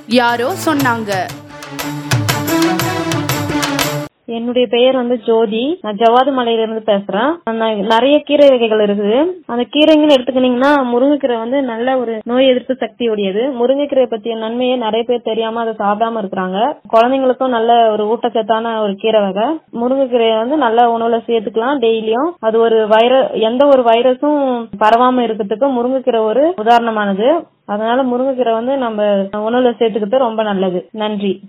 யாரோ சொன்னாங்க என்னுடைய பெயர் வந்து ஜோதி நான் ஜவாது மலையில இருந்து பேசுறேன் நான் நிறைய கீரை வகைகள் இருக்குது அந்த கீரைங்கன்னு எடுத்துக்கிட்டீங்கன்னா முருங்கைக்கீரை வந்து நல்ல ஒரு நோய் எதிர்ப்பு சக்தி உடையது முருங்கைக்கீரை பத்திய நன்மையை நிறைய பேர் தெரியாம அதை சாப்பிடாம இருக்கிறாங்க குழந்தைங்களுக்கும் நல்ல ஒரு ஊட்டச்சத்தான ஒரு கீரை வகை முருங்கைக்கீரையை வந்து நல்ல உணவுல சேர்த்துக்கலாம் டெய்லியும் அது ஒரு வைர எந்த ஒரு வைரஸும் பரவாம இருக்கிறதுக்கு முருங்கைக்கீரை ஒரு உதாரணமானது அதனால முருங்கைக்கீரை வந்து நம்ம உணவுல சேர்த்துக்கிறது ரொம்ப நல்லது நன்றி